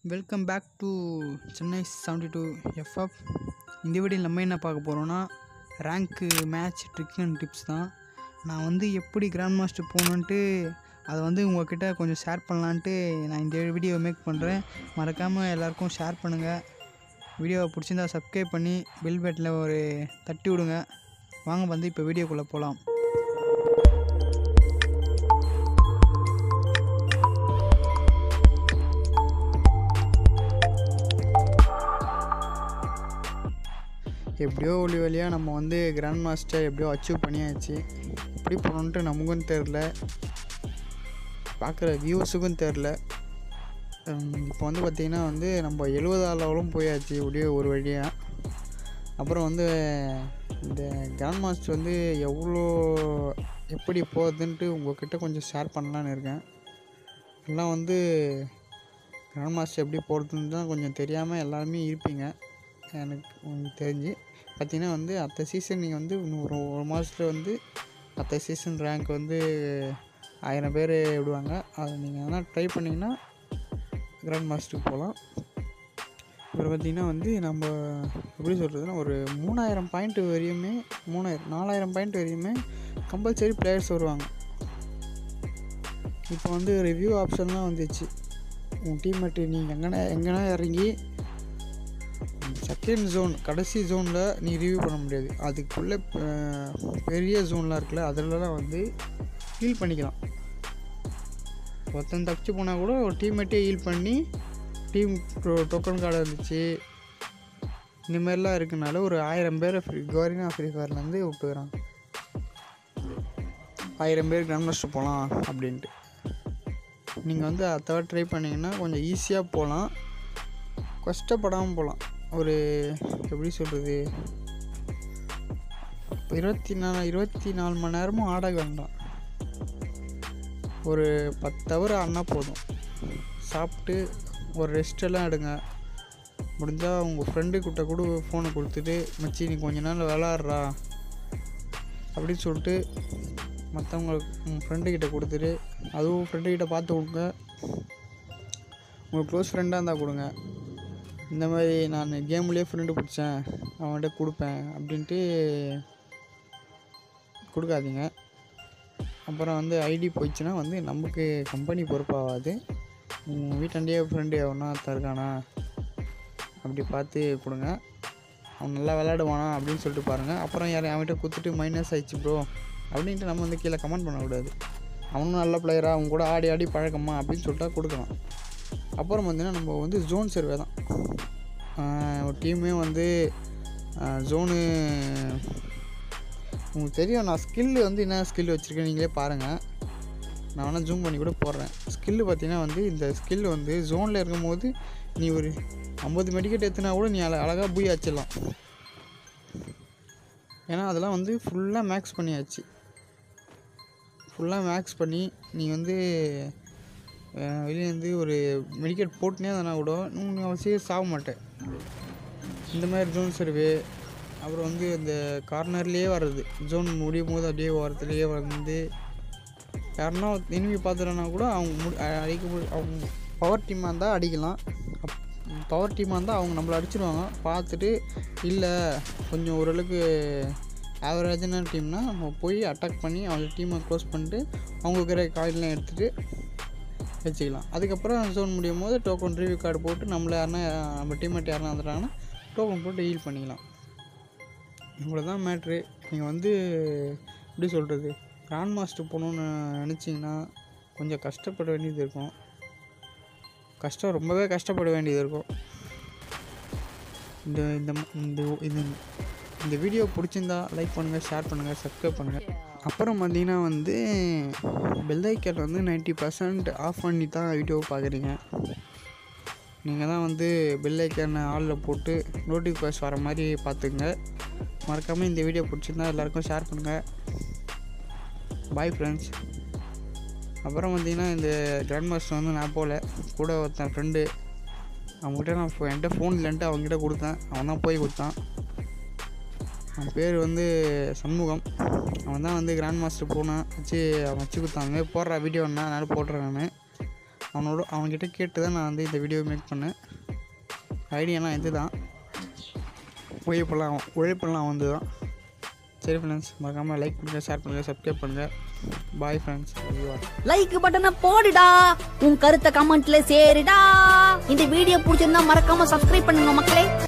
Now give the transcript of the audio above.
welcome back to Chennai seventy two FF இந்த வீடியோவில் நம்ம என்ன பார்க்க போகிறோன்னா rank match trick and tips தான் நான் வந்து எப்படி கிராண்ட் மாஸ்டர் போகணுன்ட்டு அதை வந்து உங்கள்கிட்ட கொஞ்சம் ஷேர் பண்ணலான்ட்டு நான் இந்த வீடியோ மேக் பண்ணுறேன் மறக்காமல் எல்லாருக்கும் ஷேர் பண்ணுங்கள் வீடியோவை பிடிச்சிருந்தா சப்ஸ்கிரைப் பண்ணி பெல் பட்டனில் ஒரு தட்டி விடுங்க வாங்க வந்து இப்போ வீடியோக்குள்ளே போகலாம் எப்படியோ ஒளி வழியாக நம்ம வந்து கிராண்ட் மாஸ்டர் எப்படியோ அச்சீவ் பண்ணியாச்சு எப்படி போகணுன்ட்டு நமக்கும் தெரில பார்க்குற வியூஸுக்கும் தெரில இப்போ வந்து பார்த்திங்கன்னா வந்து நம்ம எழுபதாம் லெவலும் போயாச்சு எப்படியோ ஒரு வழியாக அப்புறம் வந்து இந்த கிராண்ட் மாஸ்டர் வந்து எவ்வளோ எப்படி போகுதுன்ட்டு உங்கள்கிட்ட கொஞ்சம் ஷேர் பண்ணலான்னு இருக்கேன் எல்லாம் வந்து கிராண்ட் மாஸ்டர் எப்படி போகிறதுன்னு தான் கொஞ்சம் தெரியாமல் எல்லாருமே இருப்பீங்க எனக்கு உங்களுக்கு தெரிஞ்சு பார்த்தீங்கன்னா வந்து அடுத்த சீசன் நீங்கள் வந்து இன்னும் ஒரு ஒரு மாதத்துல வந்து அடுத்த சீசன் ரேங்க் வந்து ஆயிரம் பேர் விடுவாங்க அதை நீங்கள் வேணால் ட்ரை பண்ணிங்கன்னா கிராண்ட் மாஸ்டருக்கு போகலாம் அப்புறம் பார்த்திங்கன்னா வந்து நம்ம எப்படி சொல்கிறதுனா ஒரு மூணாயிரம் பாயிண்ட் வரையுமே மூணாயிரம் நாலாயிரம் பாயிண்ட் வரையுமே கம்பல்சரி பிளேயர்ஸ் வருவாங்க இப்போ வந்து ரிவ்யூ ஆப்ஷன்லாம் வந்துச்சு உன் டீம்மேட்டு நீங்கள் எங்கன்னா எங்கன்னா இறங்கி செகண்ட் ஜோன் கடைசி ஜோனில் நீ ரிவ்யூ பண்ண முடியாது அதுக்குள்ளே பெரிய ஜோன்லாம் இருக்குல்ல அதிலலாம் வந்து ஹீல் பண்ணிக்கலாம் ஒருத்தன் தப்பிச்சு போனால் கூட ஒரு டீம்மேட்டே ஹீல் பண்ணி டீம் டோக்கன் கார்டு இருந்துச்சு இந்த மாதிரிலாம் இருக்கனால ஒரு ஆயிரம் பேரை ஃப்ரீ கோரினா ஃப்ரீ ஃபயர்லேருந்து விட்டுக்கிறாங்க ஆயிரம் பேர் கிராண்ட் மாஸ்டர் போகலாம் அப்படின்ட்டு நீங்கள் வந்து அதை ட்ரை பண்ணிங்கன்னா கொஞ்சம் ஈஸியாக போகலாம் கஷ்டப்படாமல் போகலாம் ஒரு எப்படி சொல்கிறது இருபத்தி நாலு இருபத்தி நாலு மணி நேரமும் ஆட வேண்டாம் ஒரு பத்து ஹவர் ஆடினா போதும் சாப்பிட்டு ஒரு ரெஸ்டெல்லாம் எடுங்க முடிஞ்சால் உங்கள் ஃப்ரெண்டுக்கிட்ட கூட ஃபோனை கொடுத்துட்டு மச்சி நீ கொஞ்ச நாள் விளாட்றா அப்படின்னு சொல்லிட்டு மற்றவங்களுக்கு உங்கள் ஃப்ரெண்டுக்கிட்ட கொடுத்துட்டு அதுவும் ஃப்ரெண்டுக்கிட்ட பார்த்து கொடுங்க உங்களுக்கு க்ளோஸ் ஃப்ரெண்டாக இருந்தால் கொடுங்க இந்த மாதிரி நான் கேம்லேயே ஃப்ரெண்டு பிடிச்சேன் அவன்கிட்ட கொடுப்பேன் அப்படின்ட்டு கொடுக்காதீங்க அப்புறம் வந்து ஐடி போயிடுச்சுன்னா வந்து நமக்கு கம்பெனி பொறுப்பாகாது உங்கள் வீட்டாண்டே ஃப்ரெண்டு எவனா தருக்கானா அப்படி பார்த்து கொடுங்க அவன் நல்லா விளையாடுவானா அப்படின்னு சொல்லிட்டு பாருங்கள் அப்புறம் யாரும் அவன்கிட்ட கொடுத்துட்டு மைனஸ் ஆயிடுச்சு ப்ரோ அப்படின்ட்டு நம்ம வந்து கீழே கமெண்ட் பண்ணக்கூடாது அவனும் நல்ல பிளேயராக அவங்க கூட ஆடி ஆடி பழக்கமா அப்படின்னு சொல்லிட்டா கொடுக்கலாம் அப்புறம் பார்த்தீங்கன்னா நம்ம வந்து ஜோன் சர்வே தான் ஒரு டீமே வந்து ஜோனு உங்களுக்கு தெரியும் நான் ஸ்கில்லு வந்து என்ன ஸ்கில் வச்சுருக்கேன் நீங்களே பாருங்கள் நான் வேணால் ஜூம் பண்ணி கூட போடுறேன் ஸ்கில்லு பார்த்தீங்கன்னா வந்து இந்த ஸ்கில் வந்து ஜோனில் இருக்கும்போது நீ ஒரு ஐம்பது மெடிக்கெட் எடுத்துனா கூட நீ அழ அழகாக பூய் வச்சிடலாம் ஏன்னா அதெல்லாம் வந்து ஃபுல்லாக மேக்ஸ் பண்ணியாச்சு ஃபுல்லாக மேக்ஸ் பண்ணி நீ வந்து வெளியேருந்து ஒரு மெடிக்கெட் போட்டுனே அதனால் கூட நீ அவசியம் சாக மாட்டேன் இந்த மாதிரி ஜோன் சர்வே அப்புறம் வந்து இந்த கார்னர்லேயே வர்றது ஜோன் முடியும் போது அப்படியே ஓரத்துலேயே வந்து யாருன்னா எனிமி பார்த்துட்டோன்னா கூட அவங்க முடி அடிக்க முடி அவங்க பவர் டீமாக இருந்தால் அடிக்கலாம் பவர் டீமாக இருந்தால் அவங்க நம்மளை அடிச்சிடுவாங்க பார்த்துட்டு இல்லை கொஞ்சம் ஓரளவுக்கு ஆவரேஜான டீம்னா நம்ம போய் அட்டாக் பண்ணி அவங்க டீமை க்ளோஸ் பண்ணிட்டு அவங்க இருக்கிற காயின்லாம் எடுத்துகிட்டு வச்சுக்கலாம் அதுக்கப்புறம் ஜோன் முடியும் போது டோக்கன் ரிவ்யூ கார்டு போட்டு நம்மளை யாருனா நம்ம டீம்மேட் யாருனா வந்துட்டாங்கன்னா டோக்கன் போட்டு ஹீல் பண்ணிக்கலாம் இவ்வளோ தான் மேட்ரு நீங்கள் வந்து எப்படி சொல்கிறது கிராண்ட் மாஸ்டர் போகணுன்னு நினச்சிங்கன்னா கொஞ்சம் கஷ்டப்பட வேண்டியது இருக்கும் கஷ்டம் ரொம்பவே கஷ்டப்பட வேண்டியது இருக்கும் இந்த இந்த இந்த இது இந்த வீடியோ பிடிச்சிருந்தா லைக் பண்ணுங்கள் ஷேர் பண்ணுங்கள் சப்ஸ்கிரைப் பண்ணுங்கள் அப்புறம் பார்த்தீங்கன்னா வந்து பெல்லைக்கன் வந்து நைன்ட்டி பர்சன்ட் ஆஃப் பண்ணி தான் வீடியோ பார்க்குறீங்க நீங்கள் தான் வந்து பெல்லைக்கன் ஆளில் போட்டு நோட்டிஃபிகேஷன் வர மாதிரி பார்த்துங்க மறக்காமல் இந்த வீடியோ பிடிச்சிருந்தா எல்லாேருக்கும் ஷேர் பண்ணுங்கள் பாய் ஃப்ரெண்ட்ஸ் அப்புறம் பார்த்தீங்கன்னா இந்த கிராண்ட் மாஸ்டர் வந்து நான் போகல கூட ஒருத்தன் ஃப்ரெண்டு அவங்ககிட்ட நான் என்கிட்ட ஃபோன் இல்லைன்ட்டு அவங்ககிட்ட கொடுத்தேன் அவன் தான் போய் கொடுத்தான் அவன் பேர் வந்து சண்முகம் அவன் தான் வந்து கிராண்ட் மாஸ்டர் போனான் வச்சு அவன் வச்சு கொடுத்தான் அந்த மாதிரி போடுற வீடியோன்னா அதனால் போடுறேன் நான் அவனோட அவன்கிட்ட கேட்டு தான் நான் வந்து இந்த வீடியோ மேக் பண்ணேன் ஐடியாலாம் இது தான் உழைப்பெல்லாம் உழைப்பெல்லாம் வந்து தான் சரி ஃப்ரெண்ட்ஸ் மறக்காமல் லைக் பண்ணுங்கள் ஷேர் பண்ணுங்கள் சப்ஸ்கிரைப் பண்ணுங்கள் பாய் ஃப்ரெண்ட்ஸ் லைக் பட்டனை போடுடா உன் கருத்தை கமெண்ட்ல சேருடா இந்த வீடியோ பிடிச்சிருந்தா மறக்காம சப்ஸ்கிரைப் பண்ணுங்க மக்களே